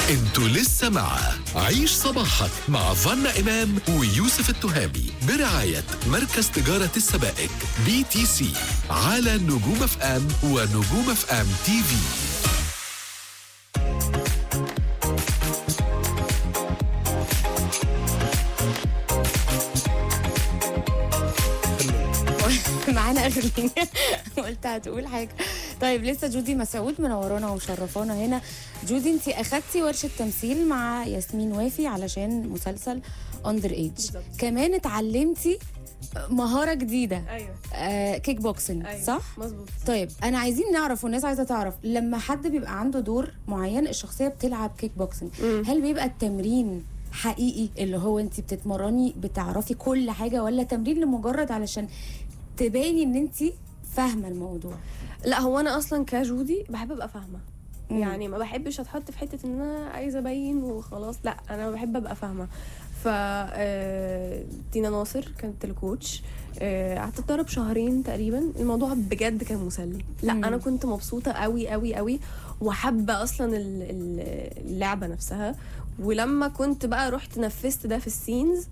انتوا لسه مع عيش صباحك مع فنا إمام ويوسف التهامي برعاية مركز تجارة السبائك بي تي سي على نجوم اف ام ونجوم اف ام تي في معانا اغنيه قلت هتقول حاجه طيب لسه جودي مسعود منورانا ومشرفانا هنا جودي انت اخدتي ورشه تمثيل مع ياسمين وافي علشان مسلسل اندر ايج بالظبط. كمان اتعلمتي مهاره جديده ايوه آه كيك بوكسنج ايوه صح مظبوط طيب انا عايزين نعرف والناس عايزه تعرف لما حد بيبقى عنده دور معين الشخصيه بتلعب كيك بوكسنج مم. هل بيبقى التمرين حقيقي اللي هو انت بتتمرني بتعرفي كل حاجه ولا تمرين لمجرد علشان تباني ان انت فاهمه الموضوع لا هو انا اصلا كجودي بحب ابقى فاهمه مم. يعني ما بحبش اتحط في حته ان انا عايزه ابين وخلاص لا انا بحب ابقى فاهمه ف آه، تينا ناصر كانت الكوتش آه، قعدت اتدرب شهرين تقريبا الموضوع بجد كان مسلي لا مم. انا كنت مبسوطه قوي قوي قوي وحابه اصلا ال- ال- اللعبه نفسها ولما كنت بقى رحت نفذت ده في السينز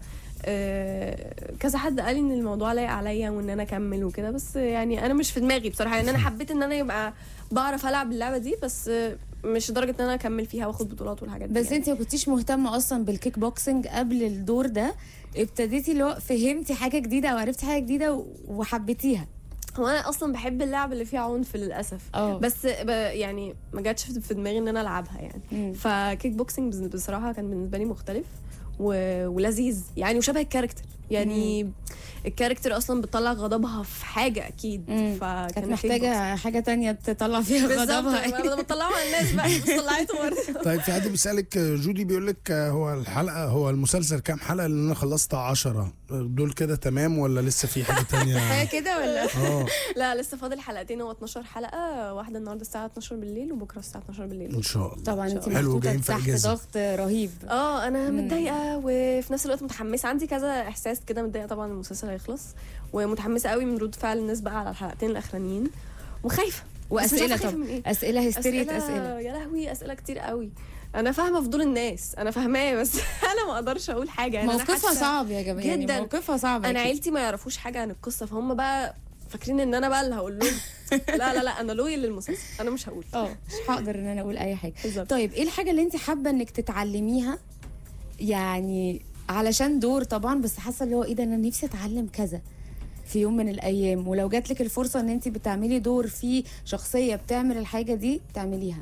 آه، كذا حد قال لي ان الموضوع لايق عليا وان انا اكمل وكده بس يعني انا مش في دماغي بصراحه يعني انا حبيت ان انا يبقى بعرف العب اللعبه دي بس آه، مش لدرجه ان انا اكمل فيها واخد بطولات والحاجات دي بس يعني. انت ما كنتيش مهتمه اصلا بالكيك بوكسنج قبل الدور ده ابتديتي اللي هو فهمتي حاجه جديده او عرفتي حاجه جديده و- وحبيتيها هو انا اصلا بحب اللعب اللي فيها عنف للاسف اه بس ب- يعني ما جاتش في في دماغي ان انا العبها يعني مم. فكيك بوكسنج بز- بصراحه كان بالنسبه لي مختلف و... ولذيذ يعني وشبه الكاركتر يعني الكاركتر اصلا بتطلع غضبها في حاجه اكيد مم. فكان كانت kick محتاجه حاجه تانية تطلع فيها بالظبط غضبها انا بطلعه على الناس بقى بس طلعته برضه طيب في حد بيسالك جودي بيقول لك هو الحلقه هو المسلسل كام حلقه لان انا خلصت 10 دول كده تمام ولا لسه في حاجه تانية حاجه كده ولا اه لا لسه فاضل حلقتين هو 12 حلقه واحده النهارده الساعه 12 بالليل وبكره الساعه 12 بالليل ان شاء الله طبعا انت حلو، محطوطه جايين في تحت أجازة. ضغط رهيب اه انا مم. متضايقه وفي نفس الوقت متحمسه عندي كذا احساس كده متضايقه طبعا المسلسل هيخلص ومتحمسه قوي من رد فعل الناس بقى على الحلقتين الاخرانيين وخايفه بس مش واسئله عارفة خايفة طب من إيه. اسئله هستيريا اسئله يا لهوي اسئله كتير قوي انا فاهمه فضول الناس انا فاهماه بس انا ما اقدرش اقول حاجه يعني أنا موقفها حاسة- صعب يا جماعه يعني جداً. موقفها صعب انا أكيد. عيلتي ما يعرفوش حاجه عن القصه فهم بقى فاكرين ان انا بقى اللي هقول لهم لا لا لا انا لويل للمسلسل انا مش هقول اه مش هقدر ان انا اقول اي حاجه بالظبط. طيب ايه الحاجه اللي انت حابه انك تتعلميها يعني علشان دور طبعا بس حاسه اللي هو ايه ده انا نفسي اتعلم كذا في يوم من الايام ولو جات لك الفرصه ان انت بتعملي دور في شخصيه بتعمل الحاجه دي تعمليها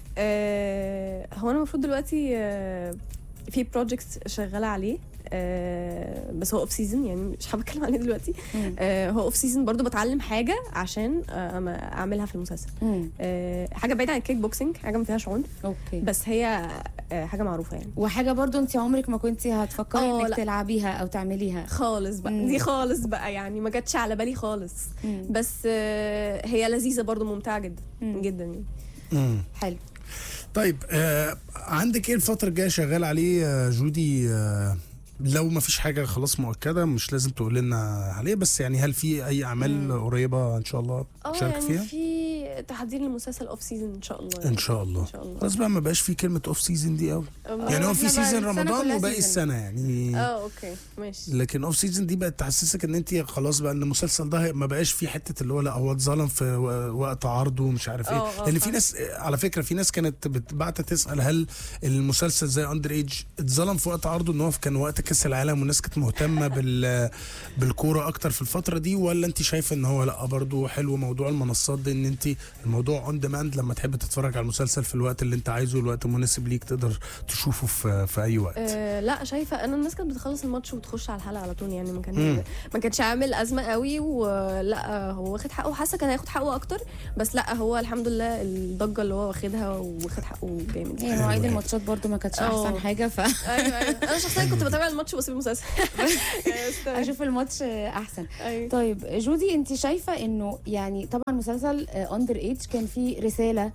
آه هو انا المفروض دلوقتي آه في بروجكت شغاله عليه آه بس هو اوف سيزون يعني مش حابه اتكلم عليه دلوقتي مم. آه هو اوف سيزون برضو بتعلم حاجه عشان آه أما اعملها في المسلسل مم. آه حاجه بعيده عن الكيك بوكسنج حاجه ما فيهاش عنف اوكي بس هي آه حاجه معروفه يعني وحاجه برضو انت عمرك ما كنتي هتفكري اه، انك لا. تلعبيها او تعمليها خالص بقى مم. دي خالص بقى يعني ما جاتش على بالي خالص مم. بس آه هي لذيذه برضو ممتعه جدا مم. جدا يعني مم. حلو طيب آه عندك ايه الفتره الجايه شغال عليه آه جودي آه لو ما فيش حاجه خلاص مؤكده مش لازم تقول لنا عليه بس يعني هل في اي اعمال قريبه ان شاء الله اه تشارك يعني فيها في تحضير للمسلسل اوف سيزون ان شاء الله يعني. ان شاء الله ان شاء الله خلاص بقى ما بقاش في كلمه اوف سيزون دي قوي أم- يعني هو إحنا في بقى سيزون السنة رمضان كلها وباقي سيزون. السنه يعني اه اوكي ماشي لكن اوف سيزون دي بقت تحسسك ان انت خلاص بقى ان المسلسل ده ما بقاش فيه حته اللي هو لا هو اتظلم في و- وقت عرضه ومش عارف ايه اه، اه، لان في فاهم. ناس على فكره في ناس كانت بتبعت تسال هل المسلسل زي اندر ايج اتظلم في وقت عرضه ان هو كان وقت كاس العالم والناس كانت مهتمه بال بالكوره اكتر في الفتره دي ولا انت شايفه ان هو لا برضه حلو موضوع المنصات ده ان انت الموضوع اون ديماند لما تحب تتفرج على المسلسل في الوقت اللي انت عايزه الوقت المناسب ليك تقدر تشوفه في في اي وقت آه لا شايفه انا الناس كانت بتخلص الماتش وتخش على الحلقه على طول يعني ما مم. كان ما كانش عامل ازمه قوي ولا هو واخد حقه حاسه كان هياخد حقه اكتر بس لا هو الحمد لله الضجه اللي هو واخدها واخد حقه جامد هي مواعيد الماتشات برضو ما كانتش اه. احسن حاجه ف ايوه ايوه انا شخصيا كنت بتابع الماتش وبسيب المسلسل يعني بس تمام. اشوف الماتش احسن أيوة. طيب جودي انت شايفه انه يعني طبعا مسلسل اندر ايج كان فيه رساله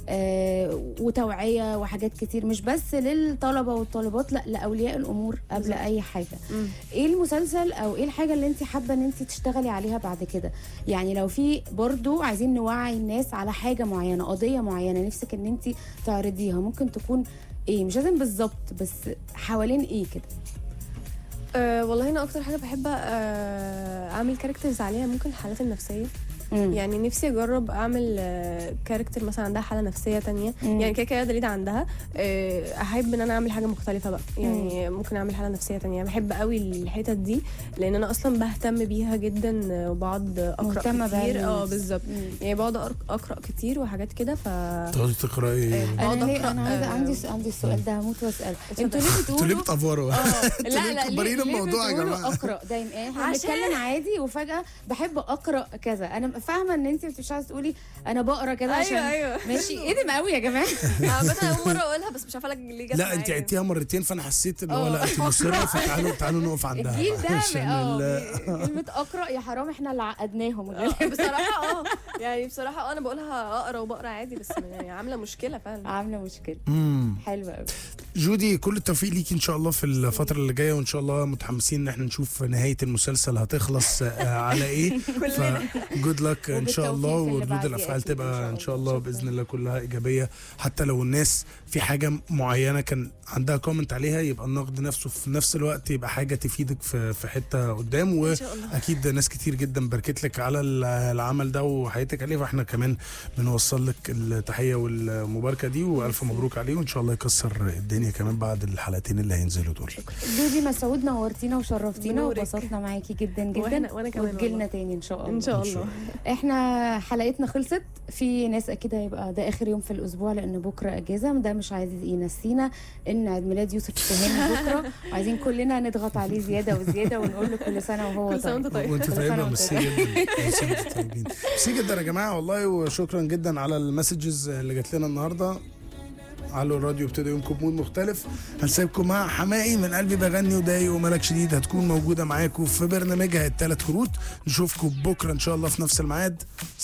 آه وتوعيه وحاجات كتير مش بس للطلبه والطالبات لا لاولياء الامور قبل بالظبط. اي حاجه مم. ايه المسلسل او ايه الحاجه اللي انت حابه ان انت تشتغلي عليها بعد كده يعني لو في برضو عايزين نوعي الناس على حاجه معينه قضيه معينه نفسك ان انت تعرضيها ممكن تكون ايه مش لازم بالظبط بس حوالين ايه كده أه والله انا اكتر حاجه بحب أه اعمل كاركترز عليها ممكن الحالات النفسيه مم. يعني نفسي اجرب اعمل آه، كاركتر مثلا عندها حاله نفسيه تانية مم. يعني كده كده دليل عندها آه، احب ان انا اعمل حاجه مختلفه بقى يعني ممكن اعمل حاله نفسيه تانية بحب قوي الحتت دي لان انا اصلا بهتم بيها جدا آه، وبقعد اقرا مهتمة بعلم كتير اه النفس. بالظبط مم. يعني بقعد أقر- اقرا كتير وحاجات كده ف تقعدي تقراي آه. بقعد انا ليه أقرأ، انا عايزه آه، عندي س- عندي السؤال ده هموت واسال اتفضل. انتوا ليه انتوا ليه بتقولوا بتافوروا لا ليه لا مكبرين ليه- الموضوع يا ليه بتقولوا جماعة؟ اقرا دايما يعني احنا عشان- بنتكلم عادي وفجاه بحب اقرا كذا انا فاهمه ان انت مش عايزه تقولي انا بقرا كذا عشان ايوه ايوه ماشي ادم قوي يا جماعه عامة اول مره اقولها بس مش عارفه لك ليه جت لا انت معايا. عدتيها مرتين فانا حسيت ان هو اه. لا انت مصره فتعالوا تعالوا نقف عندها الجيل ده عشان ال- اه كلمه اقرا يا حرام احنا اللي عقدناهم آه، بصراحه اه يعني بصراحه اه انا بقولها اقرا وبقرا عادي بس يعني عامله مشكله فعلا عامله مشكله مم. حلوه قوي جودي كل التوفيق ليكي ان شاء الله في الفتره اللي جايه وان شاء الله متحمسين ان احنا نشوف نهايه المسلسل هتخلص آه، على ايه كلنا. جود لك ان شاء الله وبالتوفيق في اللي وردود بعديه الافعال أكيد إن تبقى شاء ان شاء الله. الله شكراً. باذن الله كلها ايجابيه حتى لو الناس في حاجه معينه كان عندها كومنت عليها يبقى النقد نفسه في نفس الوقت يبقى حاجه تفيدك في في حته قدام ان شاء الله واكيد ناس كتير جدا باركت لك على ال- العمل ده وحياتك عليه فاحنا كمان بنوصل لك التحيه والمباركه دي والف مبروك عليه وان شاء الله يكسر الدنيا كمان بعد الحلقتين اللي هينزلوا دول دودي مسعود نورتينا وشرفتينا بنورك. وبسطنا معاكي جدا جدا وإحنا- وأنا كمان وتجيلنا والله. تاني ان شاء الله ان شاء إن شاء الله احنا حلقتنا خلصت في ناس اكيد هيبقى ده اخر يوم في الاسبوع لان بكره اجازه ده مش عايز ينسينا ان عيد ميلاد يوسف التهامي بكره وعايزين كلنا نضغط عليه زياده وزياده ونقول له كل سنه وهو كل سنه وانت طيب وانت كل سنة طيبه وانت ميرسي جدا ميرسي انتوا طيبين ميرسي جدا يا جماعه والله وشكرا جدا على المسجز اللي جات لنا النهارده على الراديو ابتدى يومكم بمود مختلف هنسيبكم مع حمائي من قلبي بغني وداي وملك شديد هتكون موجوده معاكم في برنامجها الثلاث كروت نشوفكم بكره ان شاء الله في نفس الميعاد